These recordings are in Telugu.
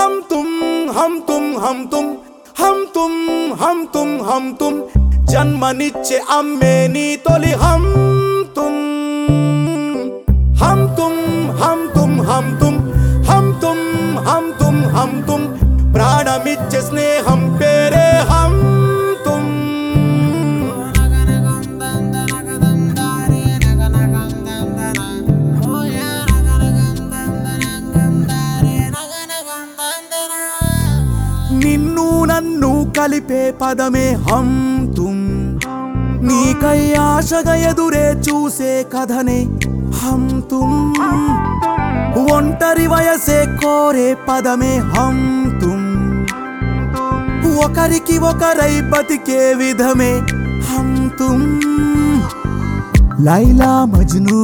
హమ్ తుమ్ హమ్ తుమ్ హమ్ తుమ్ హమ్ తుమ్ హమ్ తుమ్ హమ్ తుమ్ జన్మనిచ్చే అమ్మే నీ తొలి హమ్ తుమ్ హమ్ తుమ్ హమ్ తుమ్ హమ్ తుమ్ హమ్ తుమ్ హమ్ తుమ్ హమ్ తుమ్ ప్రాణమిచ్చే స్నేహం పేరే హమ్ తుమ్ నిన్ను నన్ను కలిపే పదమే హమ్ తుమ్ నీకై ఆశగా ఎదురే చూసే కథనే హమ్ తుమ్ ఒంటరి వయసే కోరే పదమే హమ్ తుమ్ ఒకరికి ఒకరై బతికే విధమే హమ్ తుమ్ లైలా మజ్ను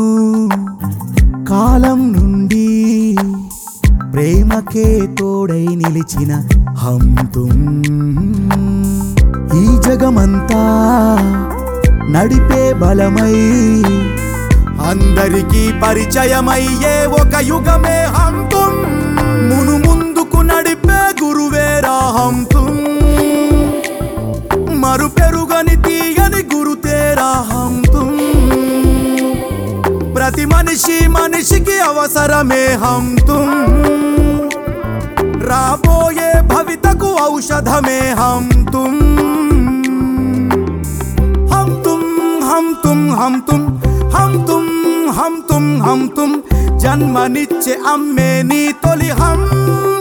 కాలం నుండి ప్రేమకే తోడై నిలిచిన హమ్ తుమ్ ఈ జగమంతా నడిపే బలమై అందరికీ పరిచయమయ్యే ఒక యుగమే హమ్ తుమ్ మును ముందుకు నడిపే గురువేరా హమ్ తుమ్ మరు పెరుగని తీయని గురు తేరా హమ్ తుమ్ ప్రతి మనిషి మనిషికి అవసరమే హమ్ తుమ్ రాబోయే భవితకు ఔషధమే హమ్ తుమ్ హమ్ తుమ్ హమ్ తుమ్ హమ్ తుమ్ హమ్ తుమ్ హమ్ తుమ్ హమ్ తుమ్ జన్మనిచ్చే అమ్మే నీ తొలి హమ్